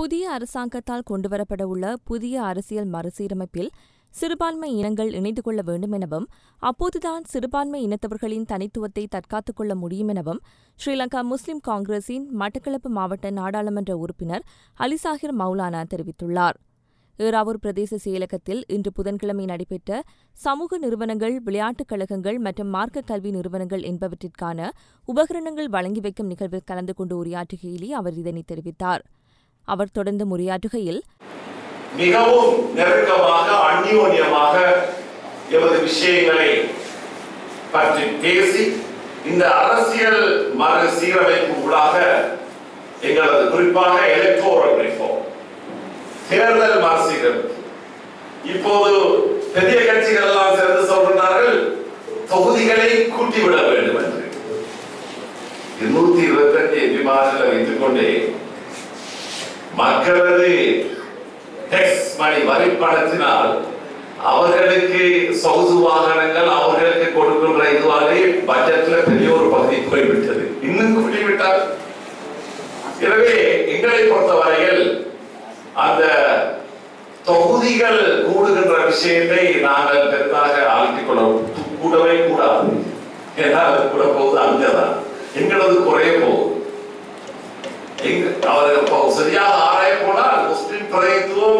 புதிய அரசாங்கத்தால் கொண்டுவரப்பட உள்ள புதிய அரசியல் மறுசீரமைப்பில் சிறுபான்மை இனங்கள் இணைந்து கொள்ள வேண்டும் எனவும் அப்போதுதான் சிறுபான்மை இனத்தவர்களின் தனித்துவத்தை தற்காத்துக் கொள்ள முடியும் எனவும் ஸ்ரீலங்கா முஸ்லிம் காங்கிரசின் மட்டக்களப்பு மாவட்ட நாடாளுமன்ற உறுப்பினர் அலிசாஹிர் மௌலானா தெரிவித்துள்ளார் ஏறாவூர் பிரதேச செயலகத்தில் இன்று புதன்கிழமை நடைபெற்ற சமூக நிறுவனங்கள் விளையாட்டுக் கழகங்கள் மற்றும் மார்க்க கல்வி நிறுவனங்கள் என்பவற்றிற்கான உபகரணங்கள் வழங்கி வைக்கும் நிகழ்வில் கலந்து கொண்டு உரையாற்றுகையிலே அவர் இதனை தெரிவித்தார் அவர் தொடர்ந்து உரையாற்றுகையில் மிகவும் நெருக்கமாக அந்யோன்யமாக எமது விஷயங்களை பற்றி பேசி இந்த அரசியல் மறு சீரமைப்பு ஊடாக எங்களது குறிப்பாக எலக்டோரல் ரிஃபார்ம் தேர்தல் மறுசீரமைப்பு இப்போது பெரிய கட்சிகள் எல்லாம் சேர்ந்து சொல்கிறார்கள் தொகுதிகளை கூட்டிவிட வேண்டும் என்று இருநூத்தி இருபத்தி அஞ்சு விமானத்தில் வைத்துக் கொண்டே மக்களது டெக்ஸ் மணி வரி பணத்தினால் அவர்களுக்கு சொகுசு வாகனங்கள் அவர்களுக்கு கொடுக்கின்ற இதுவாகவே பட்ஜெட்ல பெரிய ஒரு பகுதி போய்விட்டது இன்னும் கூட்டிவிட்டால் எனவே எங்களை பொறுத்தவரையில் அந்த தொகுதிகள் கூடுகின்ற விஷயத்தை நாங்கள் பெரிதாக ஆழ்த்திக் கொள்ள கூடவே கூடாது ஏன்னா அது கூட போகுது அங்கதான் எங்களது குறைய போகுது எங்க அவர் இப்போ சரியாக ஆராய போனால் முஸ்லிம் பிரயத்துவம்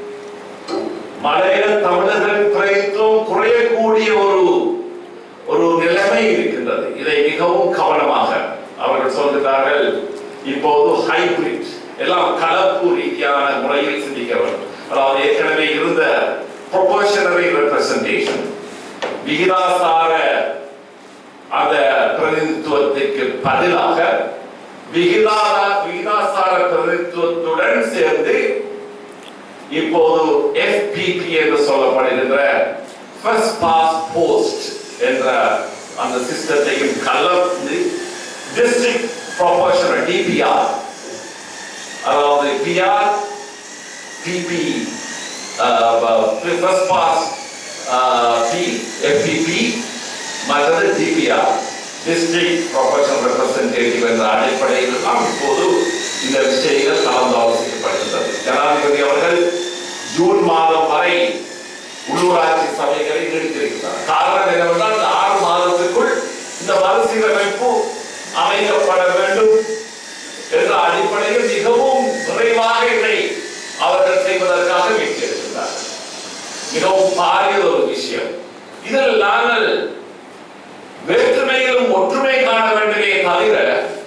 மலைய தமிழர்கள் பிரயத்துவம் குறையக்கூடிய ஒரு ஒரு நிலைமை இருக்கின்றது இதை மிகவும் கவனமாக அவர்கள் சொல்கிறார்கள் இப்போது ஹைபிரிட் எல்லாம் கலப்பு ரீதியான முறையில் சிந்திக்க வேண்டும் அதாவது ஏற்கனவே இருந்த ப்ரொபோஷனரி ரெப்ரசன்டேஷன் விகிதாசார அந்த பிரதிநிதித்துவத்திற்கு பதிலாக விகிதார விகிதாசார பிரதித்துவத்துடன் சேர்ந்து இப்போது FPP என்று சொல்லப்படுகின்ற ஃபர்ஸ்ட் பாஸ் போஸ்ட் என்ற அந்த சிஸ்டத்தையும் கலந்து டிஸ்ட்ரிக்ட் ப்ரொபோஷனல் டிபிஆர் அதாவது PR PP first past P FPP மற்றது டிபிஆர் டிஸ்ட்ரிக்ட் ப்ரொஃபஷனல் ரெப்ரசன்டேட்டிவ் என்ற அடிப்படையில் தான் இப்போது இந்த விஷயங்கள் கலந்து ஆலோசிக்கப்படுகின்றது ஜனாதிபதி அவர்கள் ஜூன் மாதம் வரை உள்ளூராட்சி சபைகளை நீடித்திருக்கிறார் காரணம் என்னவென்றால் இந்த ஆறு மாதத்துக்குள் இந்த மறுசீரமைப்பு அமைக்கப்பட வேண்டும் என்ற அடிப்படையில் மிகவும் விரைவாக இதை அவர்கள் செய்வதற்காக மீட்டிருக்கிறார் மிகவும் பாரிய ஒரு விஷயம் இதில் நாங்கள் வேற்றுமையிலும் ஒற்றுமை காண வேண்டுமே தவிர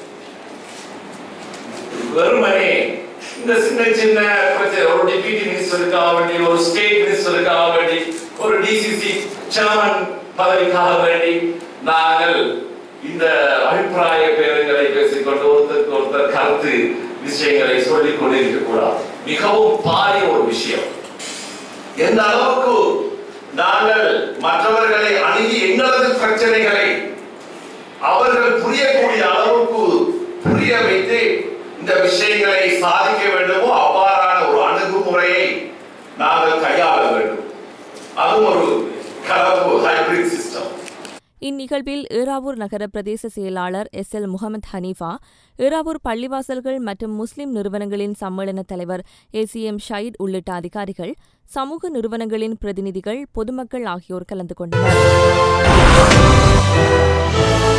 வெறுமனே இந்த சின்ன சின்ன பிரச்சனை ஒரு டெபியூட்டி மினிஸ்டருக்காக வேண்டி ஒரு ஸ்டேட் மினிஸ்டருக்காக வேண்டி ஒரு டிசிசி சேர்மன் பதவிக்காக வேண்டி நாங்கள் இந்த அபிப்பிராய பேரங்களை பேசிக்கொண்டு ஒருத்தருக்கு ஒருத்தர் கருத்து விஷயங்களை சொல்லிக் கொண்டிருக்க கூடாது மிகவும் பாரிய ஒரு விஷயம் எந்த அளவுக்கு நாங்கள் மற்றவர்களை அணுகி எங்களது பிரச்சனைகளை அவர்கள் புரியக்கூடிய அளவுக்கு புரிய வைத்து இந்த விஷயங்களை சாதிக்க வேண்டுமோ அவ்வாறான ஒரு அணுகுமுறையை நாங்கள் கையாள வேண்டும் அதுவும் ஒரு கலப்பு ஹைபிரிட் சிஸ்டம் இந்நிகழ்வில் ஏறாவூர் நகர பிரதேச செயலாளர் எஸ் எல் முகமது ஹனீஃபா ஏறாவூர் பள்ளிவாசல்கள் மற்றும் முஸ்லிம் நிறுவனங்களின் சம்மேளன தலைவர் ஏசிஎம் ஷயீத் உள்ளிட்ட அதிகாரிகள் சமூக நிறுவனங்களின் பிரதிநிதிகள் பொதுமக்கள் ஆகியோர் கலந்து கொண்டனர்